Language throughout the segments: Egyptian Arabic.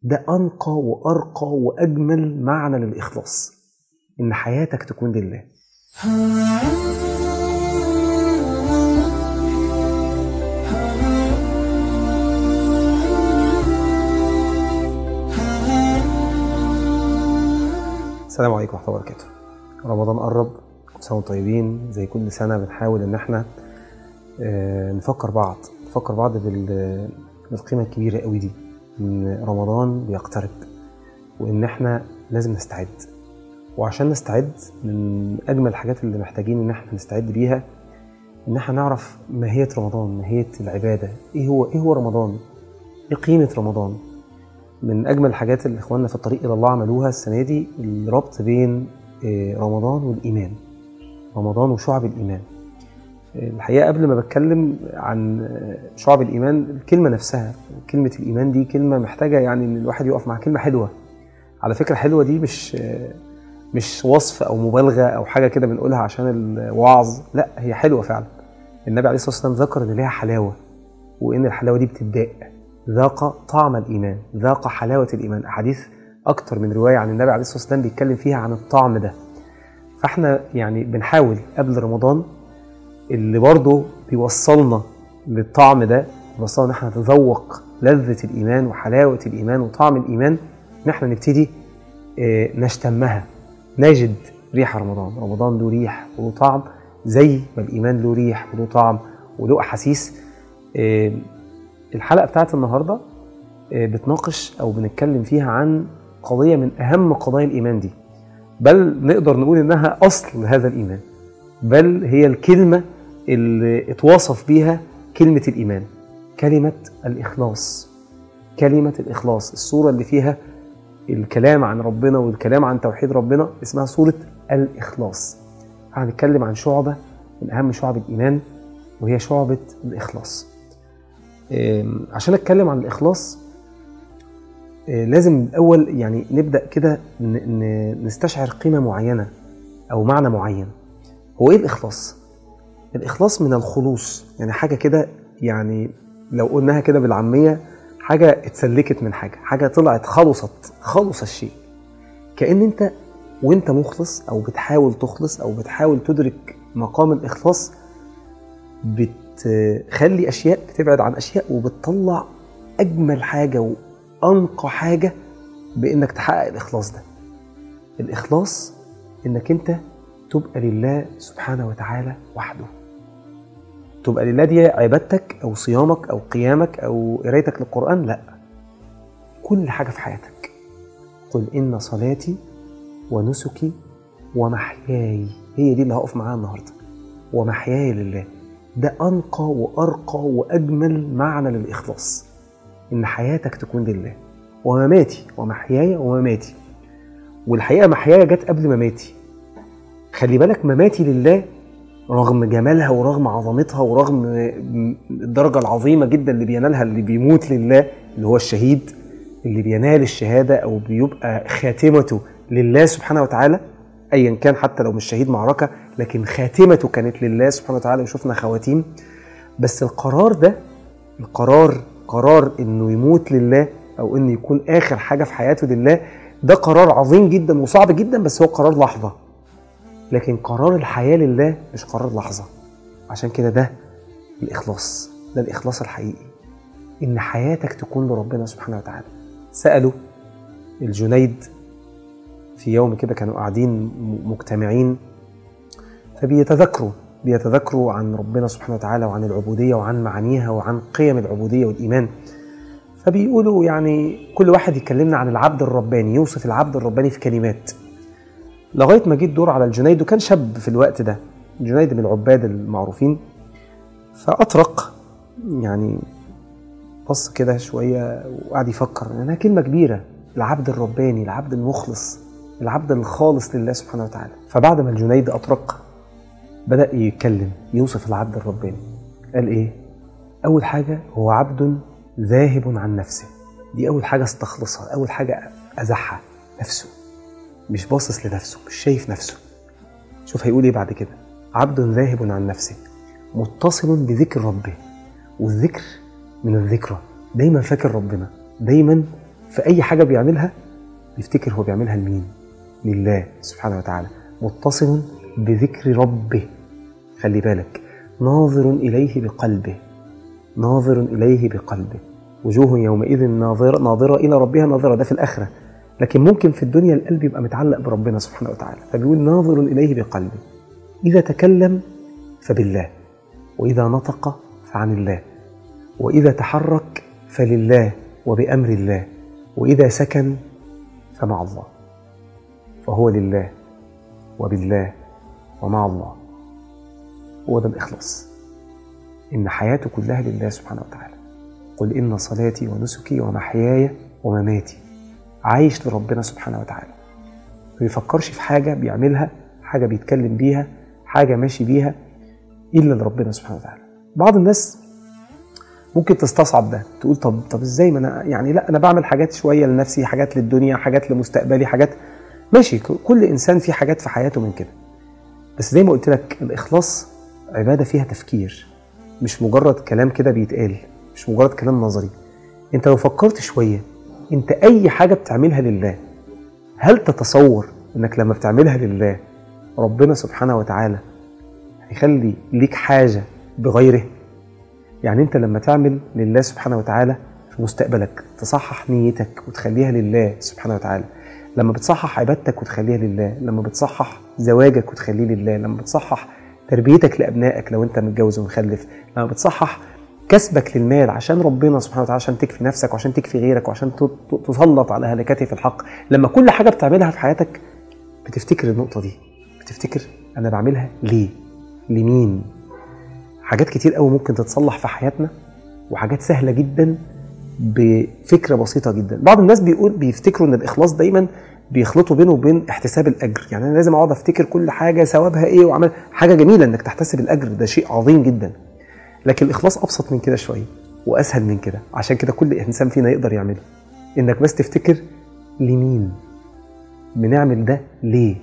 ده أنقى وأرقى وأجمل معنى للإخلاص إن حياتك تكون لله السلام عليكم ورحمة الله وبركاته رمضان قرب كل سنة وانتم طيبين زي كل سنة بنحاول إن احنا آه، نفكر بعض نفكر بعض بال- بالقيمة الكبيرة قوي دي إن رمضان بيقترب وإن احنا لازم نستعد وعشان نستعد من أجمل الحاجات اللي محتاجين إن احنا نستعد بيها إن احنا نعرف ماهية رمضان ماهية العبادة إيه هو إيه هو رمضان إيه قيمة رمضان من أجمل الحاجات اللي إخواننا في الطريق إلى الله عملوها السنة دي الربط بين آه، رمضان والإيمان رمضان وشعب الإيمان الحقيقة قبل ما بتكلم عن شعب الإيمان الكلمة نفسها كلمة الإيمان دي كلمة محتاجة يعني إن الواحد يقف مع كلمة حلوة على فكرة حلوة دي مش مش وصف أو مبالغة أو حاجة كده بنقولها عشان الوعظ لا هي حلوة فعلا النبي عليه الصلاة والسلام ذكر إن ليها حلاوة وإن الحلاوة دي بتداء ذاق طعم الإيمان ذاق حلاوة الإيمان أحاديث أكتر من رواية عن النبي عليه الصلاة والسلام بيتكلم فيها عن الطعم ده فاحنا يعني بنحاول قبل رمضان اللي برضه بيوصلنا للطعم ده بيوصلنا ان احنا نتذوق لذة الإيمان وحلاوة الإيمان وطعم الإيمان ان احنا نبتدي آه، نشتمها نجد ريح رمضان رمضان له ريح وله طعم زي ما الإيمان له ريح وله طعم وله أحاسيس آه، الحلقة بتاعت النهاردة آه، بتناقش أو بنتكلم فيها عن قضية من أهم قضايا الإيمان دي بل نقدر نقول إنها أصل هذا الإيمان بل هي الكلمة اللي اتوصف بيها كلمة الإيمان كلمة الإخلاص كلمة الإخلاص الصورة اللي فيها الكلام عن ربنا والكلام عن توحيد ربنا اسمها صورة الإخلاص هنتكلم عن شعبة من أهم شعب الإيمان وهي شعبة الإخلاص إم، عشان أتكلم عن الإخلاص إيه، لازم الأول يعني نبدأ كده ن- ن- نستشعر قيمة معينة أو معنى معين هو ايه الاخلاص الاخلاص من الخلوص يعني حاجه كده يعني لو قلناها كده بالعاميه حاجه اتسلكت من حاجه حاجه طلعت خلصت خلص الشيء كان انت وانت مخلص او بتحاول تخلص او بتحاول تدرك مقام الاخلاص بتخلي اشياء بتبعد عن اشياء وبتطلع اجمل حاجه وانقى حاجه بانك تحقق الاخلاص ده الاخلاص انك انت تبقى لله سبحانه وتعالى وحده تبقى لله دي عبادتك او صيامك او قيامك او قرايتك للقران لا كل حاجه في حياتك قل ان صلاتي ونسكي ومحياي هي دي اللي هقف معاها النهارده ومحياي لله ده انقى وارقى واجمل معنى للاخلاص ان حياتك تكون لله ومماتي ومحياي ومماتي والحقيقه محياي جت قبل مماتي خلي بالك مماتي لله رغم جمالها ورغم عظمتها ورغم الدرجة العظيمة جدا اللي بينالها اللي بيموت لله اللي هو الشهيد اللي بينال الشهادة أو بيبقى خاتمته لله سبحانه وتعالى أيا كان حتى لو مش شهيد معركة لكن خاتمته كانت لله سبحانه وتعالى وشفنا خواتيم بس القرار ده القرار قرار انه يموت لله او انه يكون اخر حاجه في حياته لله ده قرار عظيم جدا وصعب جدا بس هو قرار لحظه لكن قرار الحياة لله مش قرار لحظة عشان كده ده الإخلاص ده الإخلاص الحقيقي إن حياتك تكون لربنا سبحانه وتعالى سألوا الجنيد في يوم كده كانوا قاعدين م- مجتمعين فبيتذكروا بيتذكروا عن ربنا سبحانه وتعالى وعن العبودية وعن معانيها وعن قيم العبودية والإيمان فبيقولوا يعني كل واحد يكلمنا عن العبد الرباني يوصف العبد الرباني في كلمات لغايه ما جه الدور على الجنيد وكان شاب في الوقت ده الجنيد من العباد المعروفين فاطرق يعني بص كده شويه وقعد يفكر انها كلمه كبيره العبد الرباني العبد المخلص العبد الخالص لله سبحانه وتعالى فبعد ما الجنيد اطرق بدا يتكلم يوصف العبد الرباني قال ايه اول حاجه هو عبد ذاهب عن نفسه دي اول حاجه استخلصها اول حاجه ازحها نفسه مش باصص لنفسه مش شايف نفسه شوف هيقول ايه بعد كده عبد ذاهب عن نفسه متصل بذكر ربه والذكر من الذكرى دايما فاكر ربنا دايما في اي حاجه بيعملها بيفتكر هو بيعملها لمين لله سبحانه وتعالى متصل بذكر ربه خلي بالك ناظر اليه بقلبه ناظر اليه بقلبه وجوه يومئذ ناظره ناظره الى ربها ناظره ده في الاخره لكن ممكن في الدنيا القلب يبقى متعلق بربنا سبحانه وتعالى فبيقول ناظر اليه بقلبه اذا تكلم فبالله واذا نطق فعن الله واذا تحرك فلله وبامر الله واذا سكن فمع الله فهو لله وبالله ومع الله هو ده الإخلاص إن حياته كلها لله سبحانه وتعالى قل إن صلاتي ونسكي ومحياي ومماتي عايش لربنا سبحانه وتعالى ما بيفكرش في حاجة بيعملها حاجة بيتكلم بيها حاجة ماشي بيها إلا لربنا سبحانه وتعالى بعض الناس ممكن تستصعب ده تقول طب طب ازاي ما انا يعني لا انا بعمل حاجات شويه لنفسي حاجات للدنيا حاجات لمستقبلي حاجات ماشي كل انسان فيه حاجات في حياته من كده بس زي ما قلت لك الاخلاص عباده فيها تفكير مش مجرد كلام كده بيتقال مش مجرد كلام نظري انت لو فكرت شويه انت اي حاجه بتعملها لله هل تتصور انك لما بتعملها لله ربنا سبحانه وتعالى هيخلي ليك حاجه بغيره يعني انت لما تعمل لله سبحانه وتعالى في مستقبلك تصحح نيتك وتخليها لله سبحانه وتعالى لما بتصحح عبادتك وتخليها لله لما بتصحح زواجك وتخليه لله لما بتصحح تربيتك لابنائك لو انت متجوز ومخلف لما بتصحح كسبك للمال عشان ربنا سبحانه وتعالى عشان تكفي نفسك وعشان تكفي غيرك وعشان تسلط على هلكته في الحق لما كل حاجه بتعملها في حياتك بتفتكر النقطه دي بتفتكر انا بعملها ليه لمين حاجات كتير قوي ممكن تتصلح في حياتنا وحاجات سهله جدا بفكره بسيطه جدا بعض الناس بيقول بيفتكروا ان الاخلاص دايما بيخلطوا بينه وبين احتساب الاجر يعني انا لازم اقعد افتكر كل حاجه ثوابها ايه وعمل حاجه جميله انك تحتسب الاجر ده شيء عظيم جدا لكن الاخلاص ابسط من كده شويه واسهل من كده عشان كده كل انسان فينا يقدر يعمله انك بس تفتكر لمين بنعمل ده ليه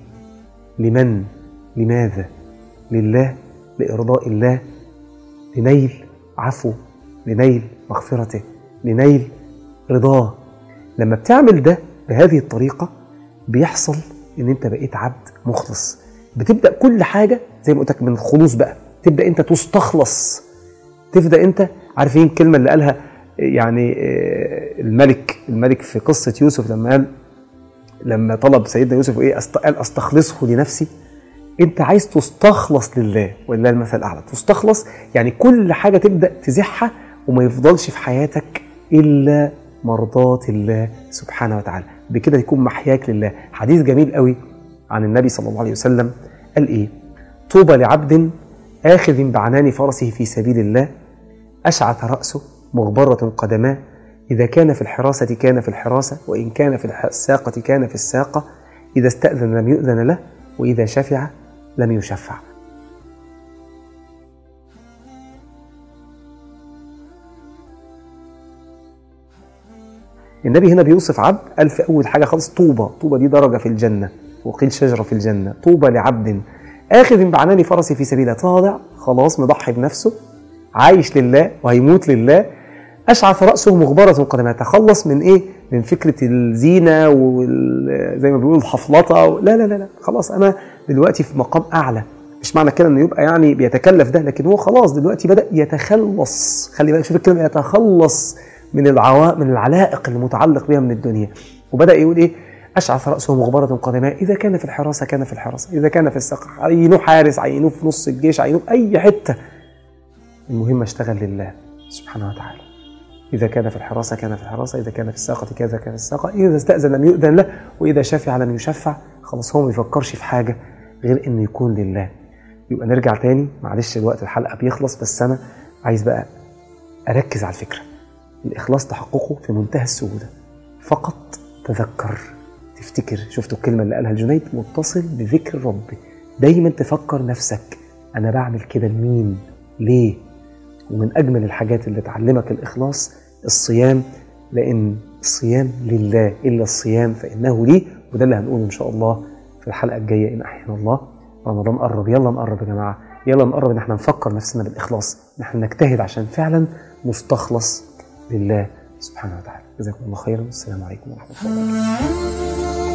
لمن لماذا لله لارضاء الله لنيل عفو لنيل مغفرته لنيل رضاه لما بتعمل ده بهذه الطريقه بيحصل ان انت بقيت عبد مخلص بتبدا كل حاجه زي ما قلت لك من الخلوص بقى تبدا انت تستخلص تبدا انت عارفين الكلمه اللي قالها يعني الملك الملك في قصه يوسف لما قال لما طلب سيدنا يوسف ايه قال استخلصه لنفسي انت عايز تستخلص لله ولله المثل الاعلى تستخلص يعني كل حاجه تبدا تزحها وما يفضلش في حياتك الا مرضاه الله سبحانه وتعالى بكده يكون محياك لله حديث جميل قوي عن النبي صلى الله عليه وسلم قال ايه طوبى لعبد آخذ بعنان فرسه في سبيل الله أشعث رأسه مغبرة قدماه إذا كان في الحراسة كان في الحراسة وإن كان في الساقة كان في الساقة إذا استأذن لم يؤذن له وإذا شفع لم يشفع النبي هنا بيوصف عبد قال في أول حاجة خالص طوبى طوبى دي درجة في الجنة وقيل شجرة في الجنة طوبى لعبد آخذ بعنان فرسي في سبيله طالع خلاص مضحي بنفسه عايش لله وهيموت لله أشعث رأسه مغبرة قدماه تخلص من إيه؟ من فكرة الزينة وزي ما بيقولوا الحفلطة لا لا لا لا خلاص أنا دلوقتي في مقام أعلى مش معنى كده انه يبقى يعني بيتكلف ده لكن هو خلاص دلوقتي بدا يتخلص خلي بالك شوف الكلمه يتخلص من العوا من العلائق المتعلق بها من الدنيا وبدا يقول ايه اشعث راسه مغبره قدماه اذا كان في الحراسه كان في الحراسه اذا كان في السقف عينوه حارس عينوه في نص الجيش عينوه في اي حته المهم اشتغل لله سبحانه وتعالى إذا كان في الحراسة كان في الحراسة إذا كان في الساقة كذا كان في الساقة إذا استأذن لم يؤذن له وإذا شفع لم يشفع خلاص هو ما يفكرش في حاجة غير إنه يكون لله يبقى نرجع تاني معلش الوقت الحلقة بيخلص بس أنا عايز بقى أركز على الفكرة الإخلاص تحققه في منتهى السهولة فقط تذكر تفتكر شفتوا الكلمة اللي قالها الجنيد متصل بذكر ربي دايما تفكر نفسك أنا بعمل كده لمين ليه ومن أجمل الحاجات اللي تعلمك الإخلاص الصيام لأن الصيام لله إلا الصيام فإنه لي وده اللي هنقوله إن شاء الله في الحلقة الجاية إن أحيانا الله رمضان قرب يلا نقرب يا جماعة يلا نقرب إن احنا نفكر نفسنا بالإخلاص إن احنا نجتهد عشان فعلا نستخلص لله سبحانه وتعالى جزاكم الله خيرا والسلام عليكم ورحمه الله وبركاته